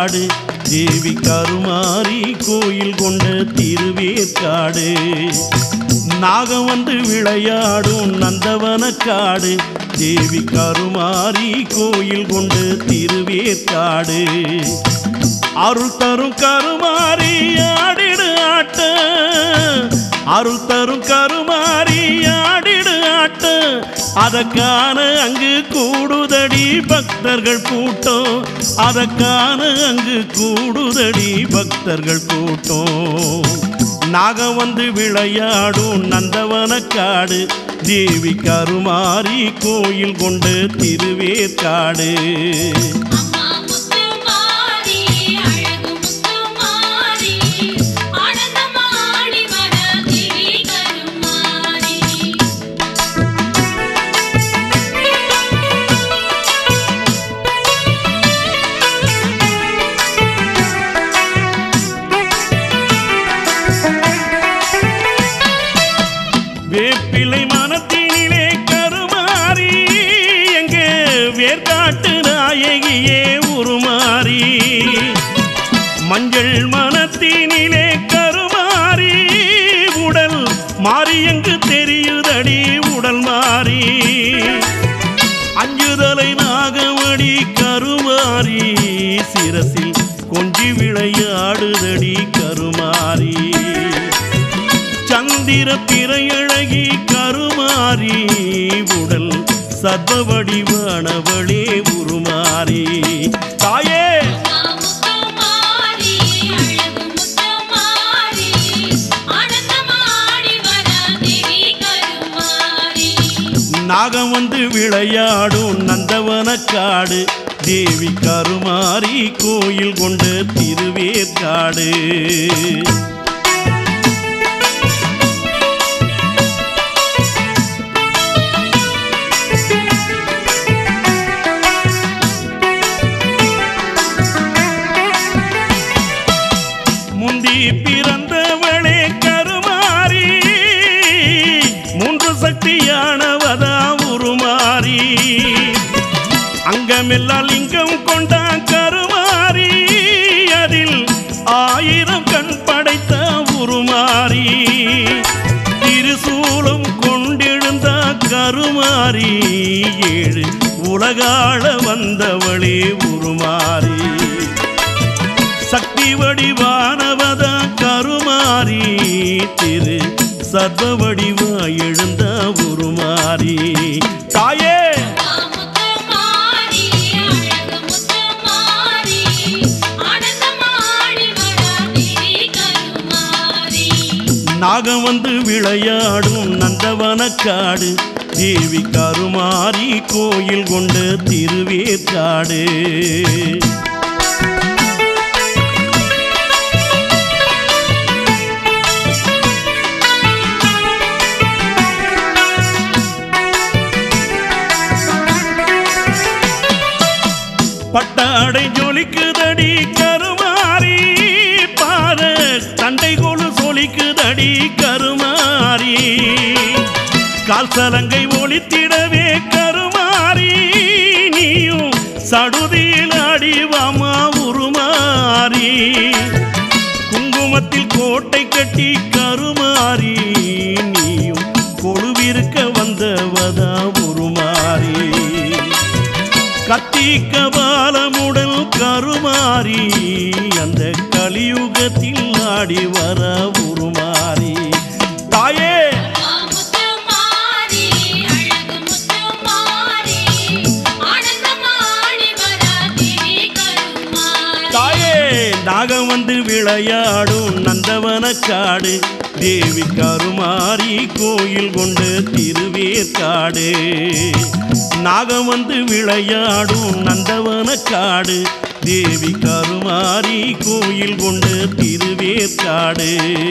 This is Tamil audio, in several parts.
காடு தேவி கருமாரி கோயில் கொண்ட திருவேற்காடு நாகம் வந்து விளையாடும் நந்தவன காடு தேவி கருமாரி கோயில் கொண்டு திருவேற்காடு அருள் தரும் கருமாரி ஆடிடு ஆட்ட அருள் தரும் கருமாரி ஆடிடு ஆட்ட அதற்கான அங்கு கூடுதடி பக்தர்கள் கூட்டம் அதற்கான அங்கு கூடுதடி பக்தர்கள் கூட்டம் நாகம் வந்து விளையாடும் நந்தவனக்காடு தேவி கருமாரி கோயில் கொண்டு திருவேற்காடு அம்மா முத்துமாரி அழகு முத்துமாரி ஆனந்தமாடி வர தேவி கருமாரி வேப்பிலை மனத்தினிலே கருமாறி எங்கே வேர்காட்டு நாயகியே உருமாறி மஞ்சள் மனத்தினிலே கருமாறி உடல் மாறி எங்கு தெரியுதடி உடல் மாறி அஞ்சுதலை நாகமடி கருமாறி சிரசில் கொஞ்சி விளையாடுதடி கருமாறி சந்திர பிறையழகி கருமாறி உடல் சர்வ வடிவானவளே உருமாறி தாயே அம்மா முத்துமாரி அழகு முத்துமாரி ஆனந்தமாடி வர தேவி கருமாரி நாகம் வந்து விளையாடும் நந்தவனக்காடு தேவி கருமாரி கோயில் கொண்ட திருவேற்காடு முந்தி பிறந்தவளே கருமாரி மூன்று சக்தியானவதா உருமாறி அங்கமெல்லாம் லிங்கம் கொண்டா கருமாரி அதில் ஆயிரம் கண் படைத்த உருமாறி திருசூலம் கொண்டெழுந்த கருமாரி ஏழு உலகாள வந்தவளே உருமாறி சக்தி வடிவானவத கருமாரி திரு சர்வ வடிவா எழுந்த உருமாரி தாயே முத்துமாரி அழகு முத்துமாரி ஆனந்தமாடி வர தேவி கருமாரி நாகம் வந்து விளையாடும் நந்தவனக்காடு தேவி கருமாரி கோயில் கொண்ட திருவேற்காடு பட்டாடை ஜொலிக்குதடி கருமாரி பாத தண்டை கொலு சொலிக்குதடி கருமாரி கால் சலங்கை ஒளித்திடவே கருமாரி நீயும் சடுதியில் அடிவாமா உருமாறி குங்குமத்தில் கோட்டை கட்டி கருமாறி நீயும் கொழுவிருக்க வந்தவதா உருமாறி கத்தி கபாலமுடல் கருமாறி அந்த கலியுகத்தில் ஆடி வர உருமாறி தாயே முத்துமாரி அழகு முத்துமாரி ஆனந்தமாடி வர தேவி கருமாரி தாயே நாகம் வந்து விளையாடும் நந்தவனக்காடு தேவி கருமாரி கோயில் கொண்ட திருவேற்காடு நாகம் வந்து விளையாடும் நந்தவனக்காடு தேவி கருமாரி கோயில் கொண்ட திருவேற்காடு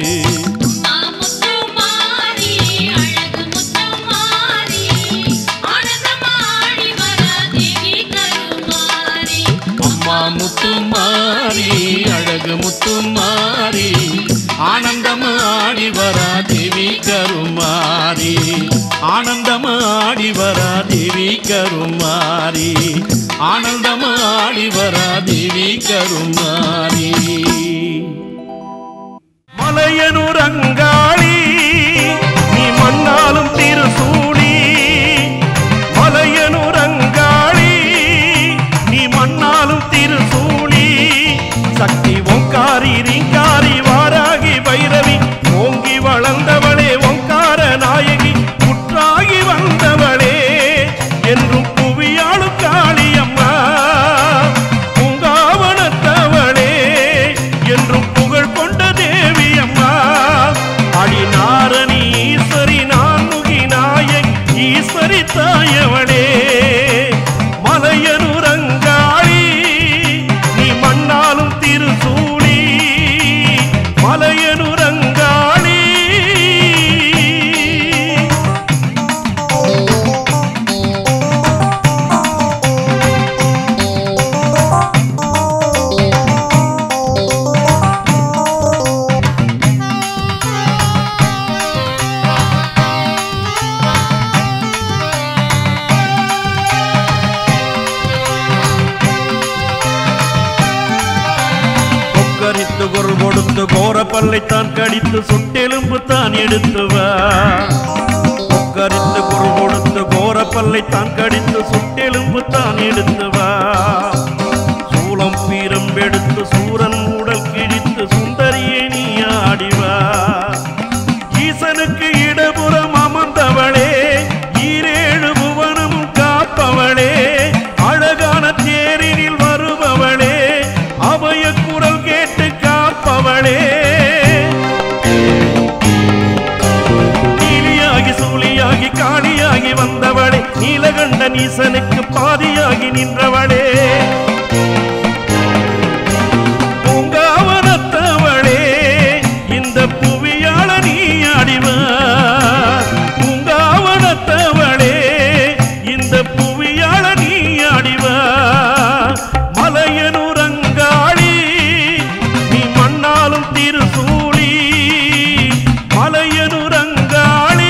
முத்துமாரி அழகு முத்துமாரி ஆனந்தமாடி வர தேவி கருமாரி அம்மா முத்துமாரி அழகு முத்துமாரி ஆனந்தமாடி வரா தேவி கருமாரி ஆனந்தமாடி வரா தேவி கருமாரி ஆனந்தம் ஆடி வரா தேவி கருமாரி மலையனூர் அங்காளி நீ மண்ணாலும் திருசூடி மலையனூர் அங்காளி நீ மண்ணாலும் திருசூடி சக்தி ஓங்காரி ரீங்காரி வாராகி பைரவி ஓங்கி வளர்ந்தவளே ஓங்கார நாயகி புற்றாகி வந்தவளே என்றும் புவியாளும் காளியம்மா பூங்காவனத்தவளே என்றும் புகழ் கொண்ட தேவி அம்மா அடிநாரணி ஈஸ்வரி நான்முகி நாயகி ஈஸ்வரி தாயவளே மலையனுரங்காளி நீ மண்ணாலும் திருசூடி மலையனுரங்காளி கொக்கரித்து குரல் கொடுத்து கோர பல்லைத்தான் கடித்து சுட்டெலும்பு தான் எடுத்து வா கொக்கரித்து குரல் கொடுத்து கோர பல்லைத்தான் கடித்து சுட்டெலும்பு தான் எடுத்து வா சூலம் பீரம்பெடுத்து சூரன் உடல் கிழித்து சுந்தரியை நீ ஆடிவா ஈசனுக்கு இடபுறம் அமர்ந்தவளே ஈரேழு புவனமும் காப்பவளே அழகான தேரினில் வருபவளே அபய குரல் கேட்டு காப்பவளே நீலியாகி சூழியாகி காளியாகி வந்தவளே நீலகண்ட நீசனுக்கு பாதியாகி நின்றவளே பூங்காவனத்தவளே இந்த புவியாள நீ அடிவா பூங்காவனத்தவளே இந்த புவியாள நீ அடிவா மலையனுரங்காளி நீ மண்ணாலும் திருசூழி மலையனுரங்காளி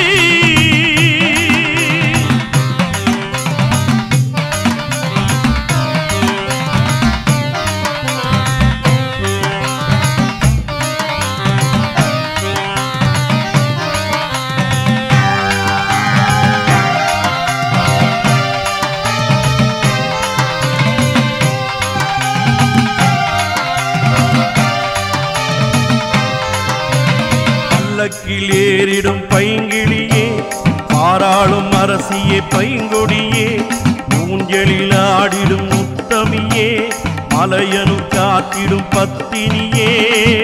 பல்லக்கில் ஏறிடும் பைங்கிளியே பாராளும் அரசியே பைங்கொடியே ஊஞ்சலில் ஆடிடும் முத்தமியே மலையனு காத்திடும் பத்தினியே